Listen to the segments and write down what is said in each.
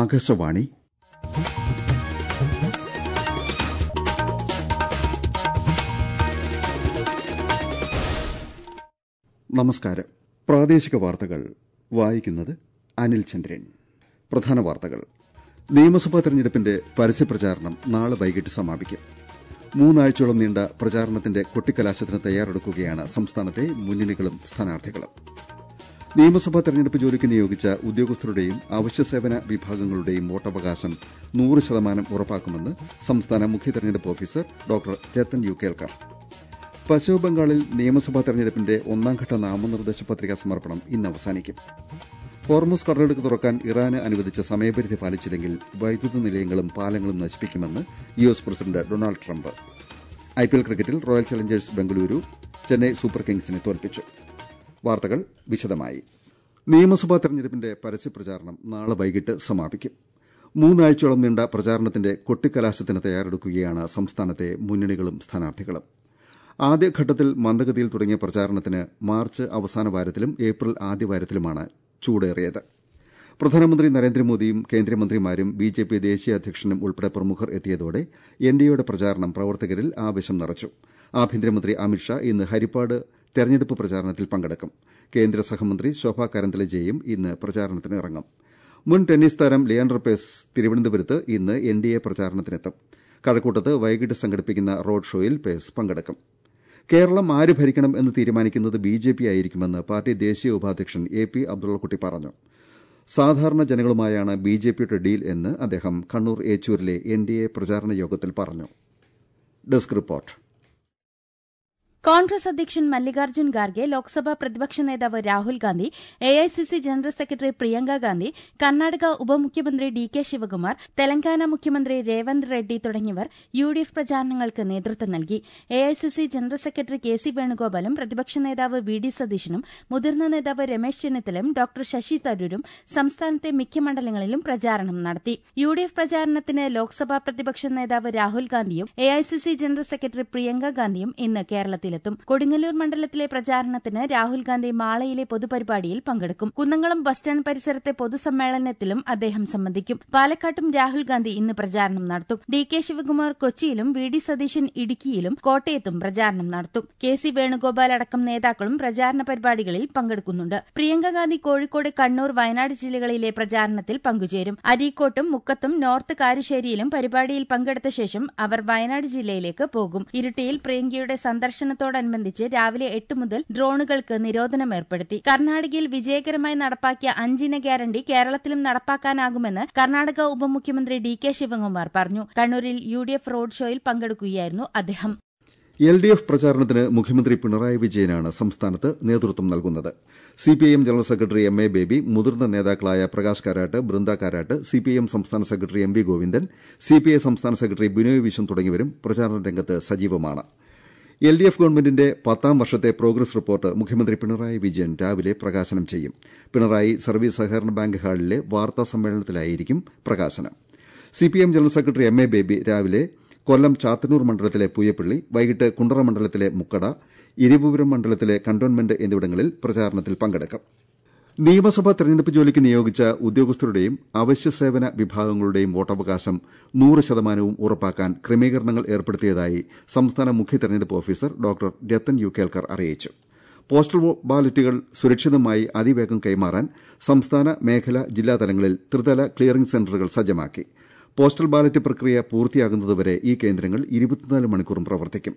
ആകാശവാണി നമസ്കാരം പ്രാദേശിക വാർത്തകൾ വായിക്കുന്നത് അനിൽ ചന്ദ്രൻ പ്രധാന വാർത്തകൾ നിയമസഭാ തെരഞ്ഞെടുപ്പിന്റെ പരസ്യപ്രചാരണം നാളെ വൈകിട്ട് സമാപിക്കും മൂന്നാഴ്ചയോളം നീണ്ട പ്രചാരണത്തിന്റെ കൊട്ടിക്കലാശത്തിന് തയ്യാറെടുക്കുകയാണ് സംസ്ഥാനത്തെ മുന്നണികളും സ്ഥാനാർത്ഥികളും നിയമസഭാ തെരഞ്ഞെടുപ്പ് ജോലിക്ക് നിയോഗിച്ച ഉദ്യോഗസ്ഥരുടെയും അവശ്യസേവന വിഭാഗങ്ങളുടെയും വോട്ടവകാശം നൂറ് ശതമാനം ഉറപ്പാക്കുമെന്ന് സംസ്ഥാന മുഖ്യ തെരഞ്ഞെടുപ്പ് officer doctor Rattan U Kelkar പശ്ചിമബംഗാളിൽ നിയമസഭാ തെരഞ്ഞെടുപ്പിന്റെ ഒന്നാംഘട്ട നാമനിർദ്ദേശ പത്രികാ സമർപ്പണം ഇന്ന് അവസാനിക്കും ഹോർമുസ് കടലെടുക്ക് തുറക്കാൻ ഇറാന് അനുവദിച്ച സമയപരിധി പാലിച്ചില്ലെങ്കിൽ വൈദ്യുത നിലയങ്ങളും പാലങ്ങളും നശിപ്പിക്കുമെന്ന് U S president Donald Trump IPL ക്രിക്കറ്റിൽ royal challengers Bengaluru Chennai super കിങ്സിനെ തോൽപ്പിച്ചു വാർത്തകൾ വിശദമായി നിയമസഭാ തെരഞ്ഞെടുപ്പിന്റെ പരസ്യപ്രചാരണം നാളെ വൈകിട്ട് സമാപിക്കും മൂന്നാഴ്ചയോളം നീണ്ട പ്രചാരണത്തിന്റെ കൊട്ടിക്കലാശത്തിന് തയ്യാറെടുക്കുകയാണ് സംസ്ഥാനത്തെ മുന്നണികളും സ്ഥാനാർത്ഥികളും ആദ്യഘട്ടത്തിൽ മന്ദഗതിയിൽ തുടങ്ങിയ പ്രചാരണത്തിന് മാർച്ച് അവസാന വാരത്തിലും ഏപ്രിൽ ആദ്യവാരത്തിലുമാണ് ചൂടേറിയത് പ്രധാനമന്ത്രി നരേന്ദ്രമോദിയും കേന്ദ്രമന്ത്രിമാരും ബി ജെ പി ദേശീയ അധ്യക്ഷനും ഉൾപ്പെടെ പ്രമുഖർ എത്തിയതോടെ എൻ ഡി എയുടെ പ്രചാരണം പ്രവർത്തകരിൽ ആവേശം നിറച്ചു ആഭ്യന്തരമന്ത്രി അമിത്ഷാ ഇന്ന് ഹരിപ്പാട് തെരഞ്ഞെടുപ്പ് പ്രചാരണത്തിൽ പങ്കെടുക്കും കേന്ദ്ര സഹമന്ത്രി ശോഭാ കരന്തലജയും ഇന്ന് പ്രചാരണത്തിന് ഇറങ്ങും മുൻ ടെന്നീസ് താരം ലിയാൻഡർ പേസ് തിരുവനന്തപുരത്ത് ഇന്ന് എൻ ഡി എ പ്രചാരണത്തിനെത്തും കഴക്കൂട്ടത്ത് വൈകിട്ട് സംഘടിപ്പിക്കുന്ന റോഡ് ഷോയിൽ പേസ് പങ്കെടുക്കും കേരളം ആര് ഭരിക്കണം എന്ന് തീരുമാനിക്കുന്നത് ബി ജെ പി ആയിരിക്കുമെന്ന് പാർട്ടി ദേശീയ ഉപാധ്യക്ഷൻ എ പി അബ്ദുള്ളക്കുട്ടി പറഞ്ഞു സാധാരണ ജനങ്ങളുമായാണ് ബി ജെ പിയുടെ ഡീൽ എന്ന് അദ്ദേഹം കണ്ണൂർ ഏച്ചൂരിലെ എൻ ഡി എ പ്രചാരണ യോഗത്തിൽ പറഞ്ഞു ഡെസ്ക് റിപ്പോർട്ട് കോൺഗ്രസ് അധ്യക്ഷൻ മല്ലികാർജ്ജുൻ ഖാർഗെ ലോക്സഭാ പ്രതിപക്ഷ നേതാവ് Rahul Gandhi AICC general secretary Priyanka Gandhi Karnataka ഉപമുഖ്യമന്ത്രി ഡി കെ ശിവകുമാർ തെലങ്കാന മുഖ്യമന്ത്രി രേവന്ത് റെഡ്ഡി തുടങ്ങിയവർ യു ഡി എഫ് പ്രചാരണങ്ങൾക്ക് നേതൃത്വം നൽകി AICC general secretary K C വേണുഗോപാലും പ്രതിപക്ഷ നേതാവ് വി ഡി സതീശനും മുതിർന്ന നേതാവ് രമേശ് ചെന്നിത്തലയും ഡോക്ടർ ശശി തരൂരും സംസ്ഥാനത്തെ മിക്ക മണ്ഡലങ്ങളിലും പ്രചാരണം നടത്തി യു ഡി എഫ് പ്രചാരണത്തിന് ലോക്സഭാ പ്രതിപക്ഷ നേതാവ് രാഹുൽ ഗാന്ധിയും എഐസിസി ജനറൽ സെക്രട്ടറി പ്രിയങ്ക ഗാന്ധിയും ഇന്ന് കേരളത്തിൽ കേരളത്തിലെത്തും കൊടുങ്ങല്ലൂർ മണ്ഡലത്തിലെ പ്രചാരണത്തിന് രാഹുൽ ഗാന്ധി മാളയിലെ പൊതുപരിപാടിയിൽ പങ്കെടുക്കും കുന്നംകുളം ബസ് സ്റ്റാൻഡ് പരിസരത്തെ പൊതുസമ്മേളനത്തിലും അദ്ദേഹം സംബന്ധിക്കും പാലക്കാട്ടും രാഹുൽ ഗാന്ധി ഇന്ന് പ്രചാരണം നടത്തും ഡി കെ ശിവകുമാർ കൊച്ചിയിലും വി ഡി സതീശൻ ഇടുക്കിയിലും കോട്ടയത്തും പ്രചാരണം നടത്തും കെ സി വേണുഗോപാൽ അടക്കം നേതാക്കളും പ്രചാരണ പരിപാടികളിൽ പങ്കെടുക്കുന്നുണ്ട് പ്രിയങ്ക ഗാന്ധി കോഴിക്കോട് കണ്ണൂർ വയനാട് ജില്ലകളിലെ പ്രചാരണത്തിൽ പങ്കുചേരും അരീക്കോട്ടും മുക്കത്തും നോർത്ത് കാരശ്ശേരിയിലും പരിപാടിയിൽ പങ്കെടുത്ത ശേഷം അവർ വയനാട് ജില്ലയിലേക്ക് പോകും ഇരുട്ടിയിൽ പ്രിയങ്കയുടെ സന്ദർശന ദിനത്തോടനുബന്ധിച്ച് രാവിലെ എട്ട് മുതൽ ഡ്രോണുകൾക്ക് നിരോധനം ഏർപ്പെടുത്തി കർണാടകയിൽ വിജയകരമായി നടപ്പാക്കിയ അഞ്ചിന ഗ്യാരണ്ടി കേരളത്തിലും നടപ്പാക്കാനാകുമെന്ന് കർണാടക ഉപമുഖ്യമന്ത്രി ഡി കെ ശിവകുമാർ പറഞ്ഞു കണ്ണൂരിൽ യു ഡി എഫ് റോഡ് ഷോയിൽ പങ്കെടുക്കുകയായിരുന്നു അദ്ദേഹം എൽ ഡി എഫ് പ്രചാരണത്തിന് മുഖ്യമന്ത്രി പിണറായി വിജയനാണ് സംസ്ഥാനത്ത് നേതൃത്വം നൽകുന്നത് CPIM general secretary M A Baby മുതിർന്ന നേതാക്കളായ പ്രകാശ് കാരാട്ട് ബൃന്ദ കാരാട്ട് സിപിഐഎം സംസ്ഥാന secretary M V Govindan CPI സംസ്ഥാന സെക്രട്ടറി ബിനോയ് വിശ്വം തുടങ്ങിയവരും പ്രചാരണ രംഗത്ത് സജീവമാണ് എൽ ഡി എഫ് ഗവൺമെന്റിന്റെ പത്താം വർഷത്തെ പ്രോഗ്രസ് റിപ്പോർട്ട് മുഖ്യമന്ത്രി പിണറായി വിജയൻ രാവിലെ പ്രകാശനം ചെയ്യും പിണറായി സർവീസ് സഹകരണ ബാങ്ക് ഹാളിലെ വാർത്താ സമ്മേളനത്തിലായിരിക്കും പ്രകാശനം CPM general secretary M A Baby രാവിലെ കൊല്ലം ചാത്തന്നൂർ മണ്ഡലത്തിലെ പൂയപ്പള്ളി വൈകിട്ട് കുണ്ടറ മണ്ഡലത്തിലെ മുക്കട ഇരവിപുരം മണ്ഡലത്തിലെ കന്റോൺമെന്റ് എന്നിവിടങ്ങളിൽ പ്രചാരണത്തിൽ പങ്കെടുക്കും നിയമസഭാ തെരഞ്ഞെടുപ്പ് ജോലിക്ക് നിയോഗിച്ച ഉദ്യോഗസ്ഥരുടെയും അവശ്യ സേവന വിഭാഗങ്ങളുടെയും വോട്ടവകാശം നൂറ് ശതമാനവും ഉറപ്പാക്കാൻ ക്രമീകരണങ്ങൾ ഏർപ്പെടുത്തിയതായി സംസ്ഥാന മുഖ്യ തെരഞ്ഞെടുപ്പ് officer doctor Rattan U Kelkar അറിയിച്ചു പോസ്റ്റൽ ബാലറ്റുകൾ സുരക്ഷിതമായി അതിവേഗം കൈമാറാൻ സംസ്ഥാന മേഖല ജില്ലാ തലങ്ങളിൽ ത്രിതല ക്ലിയറിംഗ് സെന്ററുകൾ സജ്ജമാക്കി പോസ്റ്റൽ ബാലറ്റ് പ്രക്രിയ പൂർത്തിയാകുന്നതുവരെ ഈ കേന്ദ്രങ്ങൾ ഇരുപത്തിനാല് മണിക്കൂറും പ്രവർത്തിക്കും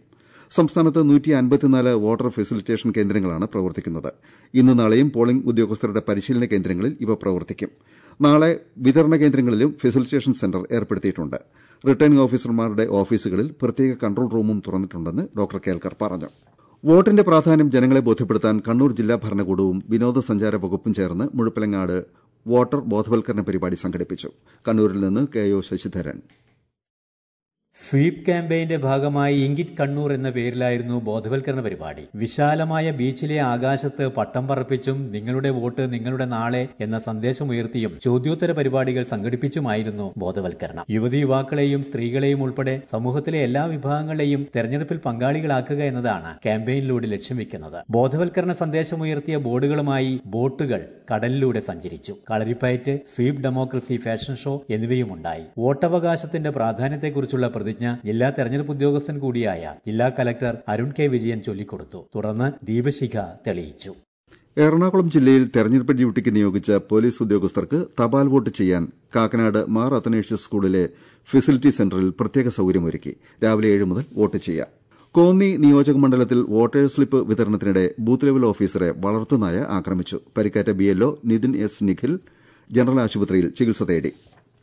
സംസ്ഥാനത്ത് വോട്ടർ ഫെസിലിറ്റേഷൻ കേന്ദ്രങ്ങളാണ് പ്രവർത്തിക്കുന്നത് ഇന്ന് നാളെയും പോളിംഗ് ഉദ്യോഗസ്ഥരുടെ പരിശീലന കേന്ദ്രങ്ങളിൽ ഇവ പ്രവർത്തിക്കും നാളെ വിതരണ കേന്ദ്രങ്ങളിലും ഫെസിലിറ്റേഷൻ സെന്റർ ഏർപ്പെടുത്തിയിട്ടുണ്ട് റിട്ടേണിംഗ് ഓഫീസർമാരുടെ ഓഫീസുകളിൽ പ്രത്യേക കൺട്രോൾ റൂമും തുറന്നിട്ടുണ്ടെന്ന് ഡോക്ടർ കേൽക്കർ പറഞ്ഞു വോട്ടിന്റെ പ്രാധാന്യം ജനങ്ങളെ ബോധ്യപ്പെടുത്താൻ കണ്ണൂർ ജില്ലാ ഭരണകൂടവും വിനോദസഞ്ചാര വകുപ്പും ചേർന്ന് മുഴപ്പിലങ്ങാട് വോട്ടർ ബോധവൽക്കരണ പരിപാടി സംഘടിപ്പിച്ചു കണ്ണൂരിൽ നിന്ന് കെ ഒ ശശിധരൻ സ്വീപ് ക്യാമ്പയിന്റെ ഭാഗമായി ഇങ്കിറ്റ് കണ്ണൂർ എന്ന പേരിലായിരുന്നു ബോധവൽക്കരണ പരിപാടി വിശാലമായ ബീച്ചിലെ ആകാശത്ത് പട്ടം പറപ്പിച്ചും നിങ്ങളുടെ വോട്ട് നിങ്ങളുടെ നാളെ എന്ന സന്ദേശമുയർത്തിയും ചോദ്യോത്തര പരിപാടികൾ സംഘടിപ്പിച്ചുമായിരുന്നു ബോധവൽക്കരണം യുവതി യുവാക്കളെയും സ്ത്രീകളെയും ഉൾപ്പെടെ സമൂഹത്തിലെ എല്ലാ വിഭാഗങ്ങളെയും തെരഞ്ഞെടുപ്പിൽ പങ്കാളികളാക്കുക എന്നതാണ് ക്യാമ്പയിനിലൂടെ ലക്ഷ്യം വെക്കുന്നത് ബോധവൽക്കരണ സന്ദേശമുയർത്തിയ ബോർഡുകളുമായി ബോട്ടുകൾ കടലിലൂടെ സഞ്ചരിച്ചു Kalaripayattu sweep democracy fashion show എന്നിവയുമുണ്ടായി വോട്ടവകാശത്തിന്റെ പ്രാധാന്യത്തെക്കുറിച്ചുള്ള പ്രതിജ്ഞ ജില്ലാ തെരഞ്ഞെടുപ്പ് ഉദ്യോഗസ്ഥൻ കൂടിയായ ജില്ലാ കലക്ടർ അരുൺ കെ വിജയൻ ചൊല്ലിക്കൊടുത്തു തുടർന്ന് ദീപശിഖ തെളിയിച്ചു എറണാകുളം ജില്ലയിൽ തെരഞ്ഞെടുപ്പ് ഡ്യൂട്ടിക്ക് നിയോഗിച്ച പോലീസ് ഉദ്യോഗസ്ഥർക്ക് തപാൽ വോട്ട് ചെയ്യാൻ കാക്കനാട് മാർ അത്തനേഷ്യസ് സ്കൂളിലെ ഫെസിലിറ്റി സെന്ററിൽ പ്രത്യേക സൌകര്യമൊരുക്കി രാവിലെ ഏഴ് മുതൽ വോട്ട് ചെയ്യാം കോന്നി നിയോജക മണ്ഡലത്തിൽ വോട്ടേഴ്സ് സ്ലിപ്പ് വിതരണത്തിനിടെ ബൂത്ത് ലെവൽ ഓഫീസറെ വളർത്തുനായ ആക്രമിച്ചു പരിക്കേറ്റ BLO Nithin S Nikhil general ആശുപത്രിയിൽ ചികിത്സ തേടി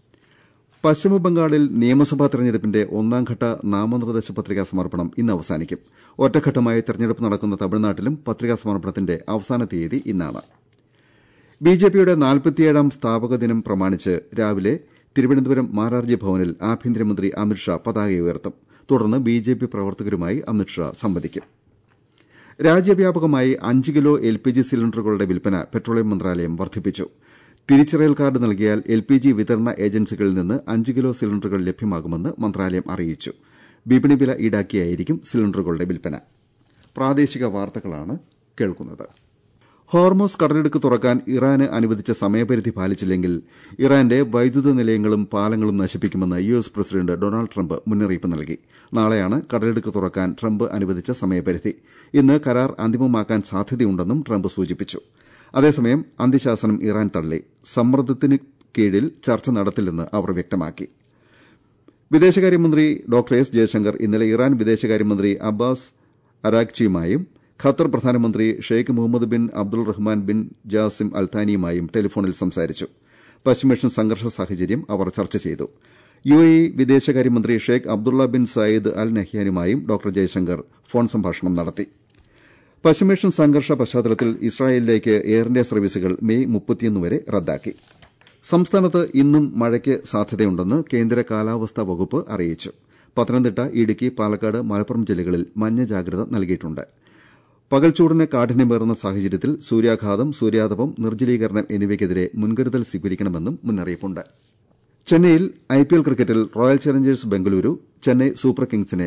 പശ്ചിമബംഗാളിൽ നിയമസഭാ തെരഞ്ഞെടുപ്പിന്റെ ഒന്നാംഘട്ട നാമനിർദ്ദേശ പത്രികാ സമർപ്പണം ഇന്ന് അവസാനിക്കും ഒറ്റഘട്ടമായി തെരഞ്ഞെടുപ്പ് നടക്കുന്ന തമിഴ്നാട്ടിലും പത്രികാ സമർപ്പണത്തിന്റെ അവസാന തീയതി ഇന്നാണ് ബിജെപിയുടെ നാൽപ്പത്തിയേഴാം സ്ഥാപക ദിനം പ്രമാണിച്ച് രാവിലെ തിരുവനന്തപുരം മാരാർജി ഭവനിൽ ആഭ്യന്തരമന്ത്രി അമിത്ഷാ പതാക ഉയർത്തും തുടർന്ന് ബിജെപി പ്രവർത്തകരുമായി അമിത്ഷാ സംവദിക്കും രാജ്യവ്യാപകമായി അഞ്ച് കിലോ എൽപിജി സിലിണ്ടറുകളുടെ വിൽപ്പന പെട്രോളിയം മന്ത്രാലയം വർദ്ധിപ്പിച്ചു തിരിച്ചറിയൽ കാർഡ് നൽകിയാൽ എൽപിജി വിതരണ ഏജൻസികളിൽ നിന്ന് അഞ്ച് കിലോ സിലിണ്ടറുകൾ ലഭ്യമാകുമെന്ന് മന്ത്രാലയം അറിയിച്ചു വിപണി വില ഈടാക്കിയായിരിക്കും സിലിണ്ടറുകളുടെ വിൽപ്പന പ്രാദേശിക വാർത്തകളാണ് കേൾക്കുന്നത് ഹോർമോസ് കടലിടുക്ക് തുറക്കാൻ ഇറാന് അനുവദിച്ച സമയപരിധി പാലിച്ചില്ലെങ്കിൽ ഇറാന്റെ വൈദ്യുത നിലയങ്ങളും പാലങ്ങളും നശിപ്പിക്കുമെന്ന് U S president Donald Trump മുന്നറിയിപ്പ് നൽകി നാളെയാണ് കടലിടുക്ക് തുറക്കാൻ ട്രംപ് അനുവദിച്ച സമയപരിധി ഇന്ന് കരാർ അന്തിമമാക്കാൻ സാധ്യതയുണ്ടെന്നും ട്രംപ് സൂചിപ്പിച്ചു അതേസമയം അന്ത്യശാസനം ഇറാൻ തള്ളി സമ്മർദ്ദത്തിന് കീഴിൽ ചർച്ച നടത്തില്ലെന്ന് അവർ വ്യക്തമാക്കി വിദേശകാര്യമന്ത്രി ഡോക്ടർ എസ് ജയശങ്കർ ഇന്നലെ ഇറാൻ വിദേശകാര്യമന്ത്രി അബ്ബാസ് അരാക്ചിയുമായും ഖത്തർ പ്രധാനമന്ത്രി Sheikh Mohammed bin Abdul Rahman bin Jassim അൽത്താനിയുമായും ടെലിഫോണിൽ സംസാരിച്ചു പശ്ചിമേഷ്യൻ സംഘർഷ സാഹചര്യം അവർ ചർച്ച ചെയ്തു യു എ ഇ വിദേശകാര്യമന്ത്രി Sheikh Abdullah bin Zayed Al നഹ്യാനുമായും ഡോക്ടർ ജയശങ്കർ ഫോൺ സംഭാഷണം നടത്തി പശ്ചിമേഷ്യൻ സംഘർഷ പശ്ചാത്തലത്തിൽ ഇസ്രായേലിലേക്ക് എയർ ഇന്ത്യ സർവീസുകൾ മെയ് മുപ്പത്തിയൊന്ന് വരെ റദ്ദാക്കി സംസ്ഥാനത്ത് ഇന്നും മഴയ്ക്ക് സാധ്യതയുണ്ടെന്ന് കേന്ദ്ര കാലാവസ്ഥാ വകുപ്പ് അറിയിച്ചു പത്തനംതിട്ട ഇടുക്കി പാലക്കാട് മലപ്പുറം ജില്ലകളിൽ മഞ്ഞ ജാഗ്രത നൽകിയിട്ടുണ്ട് പകൽച്ചൂടിന് കാഠിന്യമേറുന്ന സാഹചര്യത്തിൽ സൂര്യാഘാതം സൂര്യാതപം നിർജ്ജലീകരണം എന്നിവയ്ക്കെതിരെ മുൻകരുതൽ സ്വീകരിക്കണമെന്നും മുന്നറിയിപ്പുണ്ട് ചെന്നൈയിൽ ഐപിഎൽ ക്രിക്കറ്റിൽ royal challengers Bengaluru Chennai super കിങ്സിനെ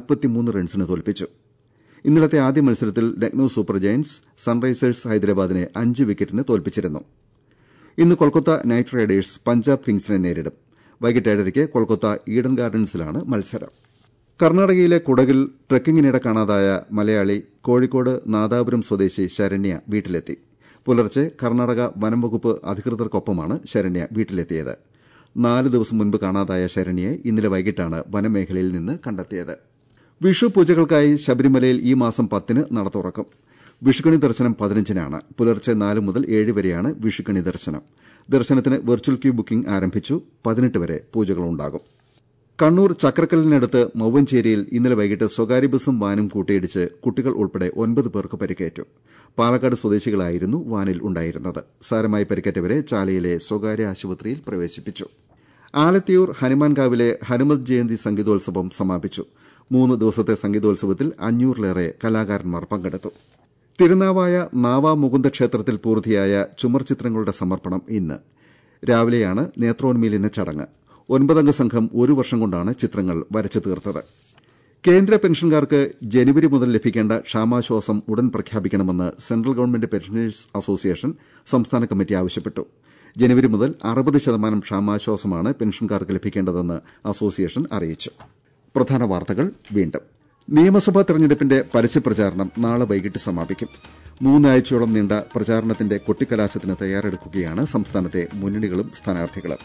റൺസിന് തോൽപ്പിച്ചു ഇന്നലത്തെ ആദ്യ മത്സരത്തിൽ ലക്നൌ സൂപ്പർ ജയന്റ്സ് സൺറൈസേഴ്സ് ഹൈദരാബാദിനെ അഞ്ച് വിക്കറ്റിന് തോൽപ്പിച്ചിരുന്നു ഇന്ന് കൊൽക്കത്ത നൈറ്റ് റൈഡേഴ്സ് പഞ്ചാബ് കിങ്സിനെ നേരിടും വൈകിട്ട് ഏഴരയ്ക്ക് കൊൽക്കത്ത ഈഡൻ ഗാർഡൻസിലാണ് മത്സരം കർണാടകയിലെ കുടകിൽ ട്രക്കിങ്ങിനിടെ കാണാതായ മലയാളി കോഴിക്കോട് നാദാപുരം സ്വദേശി ശരണ്യ വീട്ടിലെത്തി പുലർച്ചെ കർണാടക വനം വകുപ്പ് അധികൃതർക്കൊപ്പമാണ് ശരണ്യ വീട്ടിലെത്തിയത് നാല് ദിവസം മുൻപ് കാണാതായ ശരണ്യയെ ഇന്നലെ വൈകിട്ടാണ് വനമേഖലയിൽ നിന്ന് കണ്ടെത്തിയത് വിഷു പൂജകൾക്കായി ശബരിമലയിൽ ഈ മാസം പത്തിന് നട തുറക്കും വിഷുക്കണി ദർശനം പതിനഞ്ചിനാണ് പുലർച്ചെ നാല് മുതൽ ഏഴ് വരെയാണ് വിഷുക്കണി ദർശനം ദർശനത്തിന് വെർച്വൽ ക്യൂ ബുക്കിംഗ് ആരംഭിച്ചു പതിനെട്ട് വരെ പൂജകളുണ്ടാകും കണ്ണൂർ ചക്രക്കല്ലിനടുത്ത് മൗവഞ്ചേരിയിൽ ഇന്നലെ വൈകിട്ട് സ്വകാര്യ ബസും വാനും കൂട്ടിയിടിച്ച് കുട്ടികൾ ഉൾപ്പെടെ ഒൻപത് പേർക്ക് പരിക്കേറ്റു പാലക്കാട് സ്വദേശികളായിരുന്നു വാനിൽ ഉണ്ടായിരുന്നത് സാരമായി പരിക്കേറ്റവരെ ചാലയിലെ സ്വകാര്യ ആശുപത്രിയിൽ പ്രവേശിപ്പിച്ചു ആലത്തിയൂർ ഹനുമാൻകാവിലെ ഹനുമത് ജയന്തി സംഗീതോത്സവം സമാപിച്ചു മൂന്ന് ദിവസത്തെ സംഗീതോത്സവത്തിൽ അഞ്ഞൂറിലേറെ കലാകാരന്മാർ പങ്കെടുത്തു തിരുനാവായ നാവാ മുകുന്ദ ക്ഷേത്രത്തിൽ പൂർത്തിയായ ചുമർ ചിത്രങ്ങളുടെ സമർപ്പണം ഇന്ന് രാവിലെയാണ് നേത്രോന്മീലന ചടങ്ങ് ഒൻപതംഗ സംഘം ഒരു വർഷം കൊണ്ടാണ് ചിത്രങ്ങൾ വരച്ചു തീർത്തത് കേന്ദ്ര പെൻഷൻകാർക്ക് ജനുവരി മുതൽ ലഭിക്കേണ്ട ക്ഷാമാശ്വാസം ഉടൻ പ്രഖ്യാപിക്കണമെന്ന് സെൻട്രൽ ഗവൺമെന്റ് പെൻഷനേഴ്സ് അസോസിയേഷൻ സംസ്ഥാന കമ്മിറ്റി ആവശ്യപ്പെട്ടു ജനുവരി മുതൽ അറുപത് ശതമാനം ക്ഷാമാശ്വാസമാണ് പെൻഷൻകാർക്ക് ലഭിക്കേണ്ടതെന്ന് അസോസിയേഷൻ അറിയിച്ചു പ്രധാന വാർത്തകൾ വീണ്ടും നിയമസഭാ തെരഞ്ഞെടുപ്പിന്റെ പരസ്യപ്രചാരണം നാളെ വൈകിട്ട് സമാപിക്കും മൂന്നാഴ്ചയോളം നീണ്ട പ്രചാരണത്തിന്റെ കൊട്ടിക്കലാശത്തിന് തയ്യാറെടുക്കുകയാണ് സംസ്ഥാനത്തെ മുന്നണികളും സ്ഥാനാർത്ഥികളും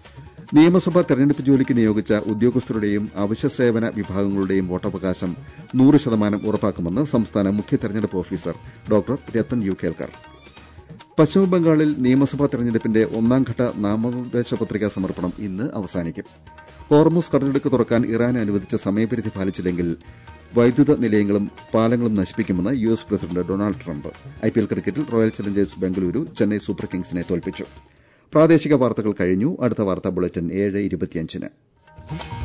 നിയമസഭാ തെരഞ്ഞെടുപ്പ് ജോലിക്ക് നിയോഗിച്ച ഉദ്യോഗസ്ഥരുടെയും അവശ്യസേവന വിഭാഗങ്ങളുടെയും വോട്ടവകാശം നൂറ് ശതമാനം ഉറപ്പാക്കുമെന്ന് സംസ്ഥാന മുഖ്യ തെരഞ്ഞെടുപ്പ് officer doctor Rattan U Kelkar പശ്ചിമബംഗാളിൽ നിയമസഭാ തെരഞ്ഞെടുപ്പിന്റെ ഒന്നാംഘട്ട നാമനിർദ്ദേശ പത്രികാ സമർപ്പണം ഇന്ന് അവസാനിക്കും ഹോർമൂസ് കടലെടുക്ക് തുറക്കാൻ ഇറാൻ അനുവദിച്ച സമയപരിധി പാലിച്ചില്ലെങ്കിൽ വൈദ്യുത നിലയങ്ങളും പാലങ്ങളും നശിപ്പിക്കുമെന്ന് U S president Donald Trump IPL ക്രിക്കറ്റിൽ royal challengers Bengaluru Chennai super കിങ്സിനെ തോൽപ്പിച്ചു പ്രാദേശിക വാർത്തകൾ കഴിഞ്ഞു അടുത്ത വാർത്താ ബുള്ളറ്റിൻ ഏഴ് ഇരുപത്തിയഞ്ചിന്